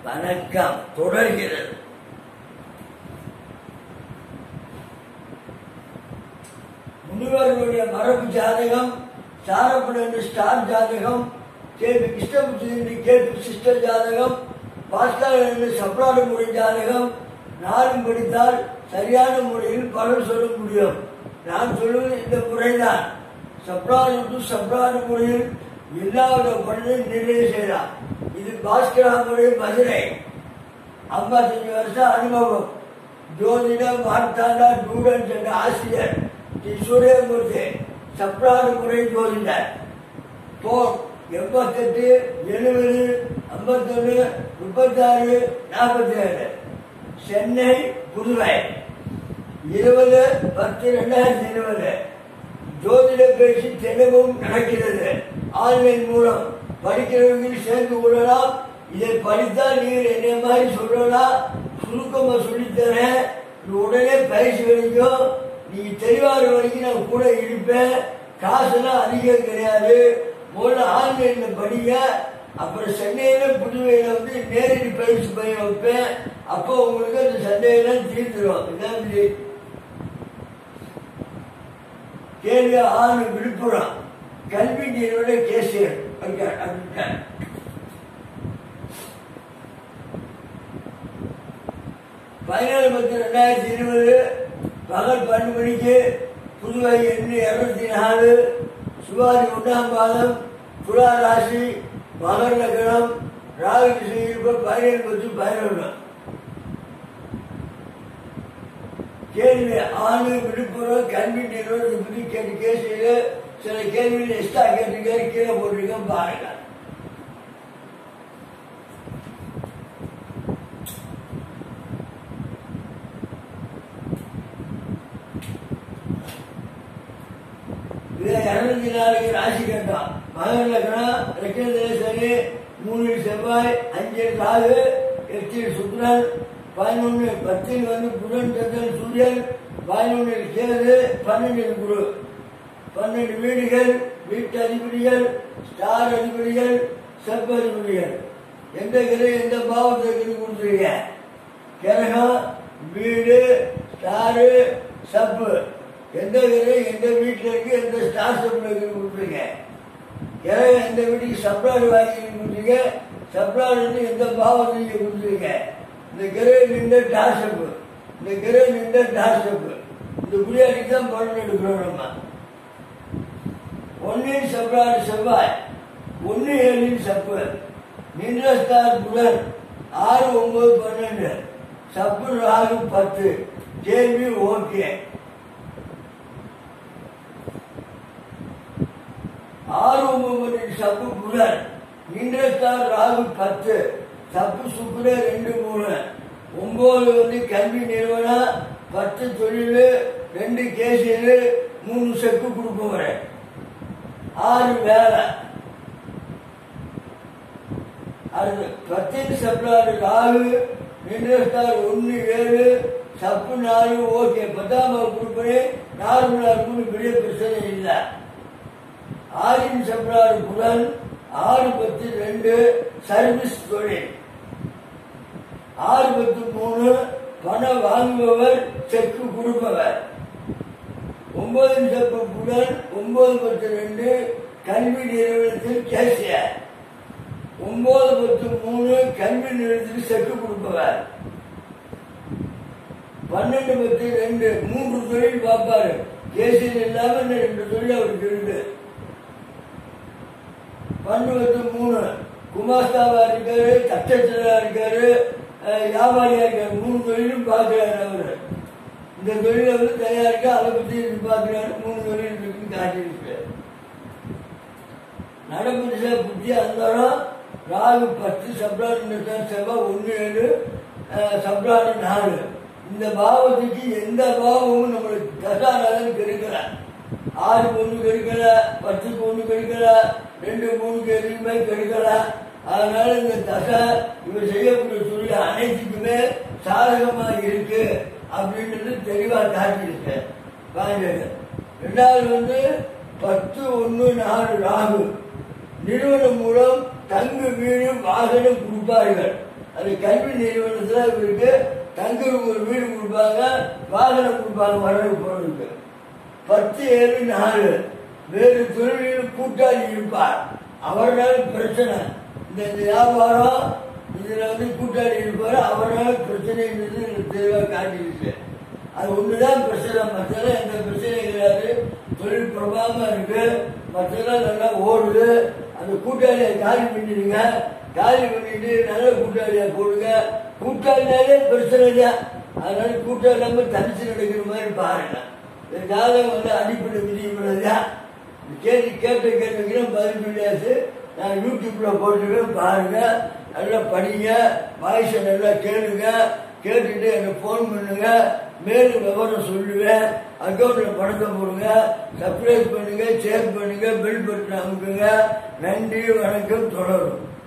வணக்கம் தொடர்கிறது முனிவர்களுடைய மரபு ஜாதகம் சாரப்பட ஸ்டார் ஜாதகம் கேபி கிருஷ்ணபுத்தி கேபி சிஸ்டர் ஜாதகம் பாஸ்கர் என்று சப்ராடு முறை ஜாதகம் நாளும் படித்தால் சரியான முறையில் பலன் சொல்ல முடியும் நான் சொல்வது இந்த முறைதான் சப்ராடு டு சப்ராடு முறையில் இல்லாத பலனை நிர்ணயம் செய்யலாம் இது பாஸ்கரா முறை மதுரை ஐம்பத்தஞ்சு வருஷம் அனுபவம் ஜோதிட மார்த்தாண்டா ஸ்டூடெண்ட்ஸ் என்ற ஆசிரியர் ஸ்ரீ சூரியமூர்த்தி சப்ராடு முறை ஜோதிடர் போர் எண்பத்தெட்டு எழுபது ஐம்பத்தொன்று முப்பத்தாறு நாற்பத்தி ஏழு சென்னை புதுவை இருபது பத்து ரெண்டாயிரத்தி இருபது ஜோதிட பேச்சு தினமும் நடக்கிறது ஆன்லைன் மூலம் படிக்கிறவர்கள் சேர்ந்து கொள்ளலாம் இதை படித்தால் நீங்கள் என்ன மாதிரி சொல்லலாம் சுருக்கமா சொல்லித்தரேன் இது உடனே பயிற்சி கிடைக்கும் நீங்க தெளிவாக வரைக்கும் நான் கூட இருப்பேன் காசுலாம் அதிகம் கிடையாது முதல்ல ஆன்லைன்ல படிங்க அப்புறம் சென்னையில புதுவையில வந்து நேரடி பயிற்சி பயிர் வைப்பேன் அப்போ உங்களுக்கு அந்த சந்தேகம் தீர்த்துடும் இதான் இது. கேள்வி ஆறு விழுப்புரம் கல்வி நிறுவன கேசியர் அப்படின்ட்டார் பதினேழு பத்து ரெண்டாயிரத்தி இருபது பகல் பன்னெண்டு மணிக்கு புதுவை எண்ணு இருநூத்தி நாலு சுவாரி ஒன்றாம் பாதம் துலா ராசி மகர் லக்னம் ராகு திசையில் பதினேழு பத்து பதினொன்று கேள்வி ஆணு விழுப்புரம் கல்வி நிறுவனத்தை பற்றி கேட்டு கேசியில் சில கேள்விகள் எக்ஸ்ட்ரா கேட்டிருக்காரு கீழே போட்டிருக்கேன் பாருங்க இதுல இருநூத்தி நாலு ராசி கட்டம் மகர் லக்னம் லட்சத்திலே சனி மூணில் செவ்வாய் அஞ்சில் ராகு எட்டில் சுக்கிரன் பதினொன்று பத்தில் வந்து புதன் சந்திரன் சூரியன் பதினொன்றில் கேது பன்னெண்டில் குரு பன்னெண்டு வீடுகள் வீட்டு அதிபதிகள் ஸ்டார் அதிபதிகள் செப் அதிபதிகள் எந்த கிரை எந்த பாவத்தை கிரி கொடுத்துருங்க கிரகம் வீடு ஸ்டாரு சப்பு எந்த கிரை எந்த வீட்டில் இருக்கு எந்த ஸ்டார் சப்ல கிரி கொடுத்துருங்க கிரகம் எந்த வீட்டுக்கு சப்ளாடு வாங்கி கொடுத்துருங்க சப்ளாடு வந்து எந்த பாவத்தை நீங்க கொடுத்துருங்க இந்த கிரை நின்ற டாசப்பு இந்த கிரை நின்ற டாசப்பு இந்த குடியாடி தான் பலன் எடுக்கிறோம் நம்ம ஒன்னின் செவ்வாய் செவ்வாய் ஒன்னு ஏழின் சப்பு நின்ற ஸ்டார் புதன் ஆறு ஒன்பது பன்னெண்டு சப்பு ராகு பத்து கேள்வி ஓகே ஆறு ஒன்பது பன்னெண்டு சப்பு புதன் நின்ற ஸ்டார் ராகு பத்து சப்பு சுக்குர ரெண்டு மூணு ஒன்பது வந்து கல்வி நிறுவனம் பத்து தொழில் ரெண்டு கேசியல் மூணு செக்கு கொடுப்பவரேன் ஆறு வேலை அடுத்து பத்தின் சப்ளாடு நாலு நின்றஸ்டார் ஒன்று ஏழு சப்பு நாலு ஓகே பத்தாம் வகுப்பு நார்மலா இருக்குன்னு பெரிய பிரச்சனை இல்லை ஆறின் சப்ளாடு புலன் ஆறு பத்து ரெண்டு சர்வீஸ் தொழில் ஆறு பத்து மூணு பணம் வாங்குபவர் செக்கு கொடுப்பவர் ஒன்பது சப்பு புலன் ஒன்பது பத்து ரெண்டு கல்வி நிறுவனத்தில் கேசியர் ஒன்பது பத்து மூணு கல்வி நிறுவனத்தில் செக்கு கொடுப்பவர் பன்னெண்டு பத்து ரெண்டு மூன்று தொழில் பார்ப்பாரு கேசியர் இல்லாம இந்த ரெண்டு தொழில் அவருக்கு இருக்கு பன்னெண்டு பத்து மூணு குமாஸ்தாவா இருக்காரு தட்டச்சலா இருக்காரு அஹ் வியாபாரியா இருக்காரு மூணு தொழிலும் பார்க்கிறாரு அவரு இந்த தொழிலை வந்து தயாரிக்க அதை பத்தி பார்க்கிறாரு மூணு தொழில் இருக்குன்னு காட்டியிருக்காரு நடப்பு திசை புத்தி அந்தரம் ராகு பத்து சப்ராடு செவ்வாய் ஒன்று ஏழு அஹ், சப்ராடு நாலு இந்த பாவத்துக்கு எந்த பாவமும் நம்மளுக்கு தசாநாதன் கெடுக்கல ஆறு ஒன்று கெடுக்கல பத்துக்கு ஒன்று கெடுக்கல ரெண்டு மூணுக்கு எதுவுமே கெடுக்கல அதனால இந்த தசை இவர் செய்யக்கூடிய தொழில் அனைத்துக்குமே சாதகமா இருக்கு அப்படின்றது தெளிவா காட்டியிருக்கு பாருங்க ரெண்டாவது வந்து பத்து ஒன்று நாலு ராகு நிறுவனம் மூலம் தங்கு வீடு வாகனம் கொடுப்பார்கள் அது கல்வி நிறுவனத்தில் இவருக்கு தங்குறதுக்கு ஒரு வீடு கொடுப்பாங்க வாகனம் கொடுப்பாங்க வரவு போறதுக்கு பத்து ஏழு நாலு வேறு தொழிலில் கூட்டாளி இருப்பார் அவரால் பிரச்சனை இந்த இந்த வியாபாரம் இதில் வந்து கூட்டாளி இருப்பார் அவரால் பிரச்சனைன்றது எனக்கு தெளிவாக காட்டிடுச்சு அது ஒண்ணுதான் பிரச்சனை மற்றெல்லாம் எந்த பிரச்சனையும் கிடையாது தொழில் பிரபாகமா இருக்கு மற்றெல்லாம் நல்லா ஓடுது அந்த கூட்டாளியை காலி பண்ணிடுங்க காலி பண்ணிட்டு நல்ல கூட்டாளியா போடுங்க கூட்டாளினாலே பிரச்சனை தான் அதனால கூட்டாளி நம்ம தனிச்சு நடக்கிற மாதிரி பாருங்க இந்த ஜாதகம் வந்து அடிப்படை விதிமுறைதான் கேள்வி கேட்ட கேள்விக்கெல்லாம் பதில் கிடையாது நான் யூடியூப்ல போட்டுருக்கேன் பாருங்க நல்லா படிங்க வாய்ஸை நல்லா கேளுங்க கேட்டுட்டு எனக்கு ஃபோன் பண்ணுங்க மேலும் விவரம் சொல்லுவேன் அக்கௌண்ட்ல பணத்தை போடுங்க சப்ஸ்கிரைப் பண்ணுங்க ஷேர் பண்ணுங்க பெல் பட்டன் அமுக்குங்க நன்றி வணக்கம் தொடரும்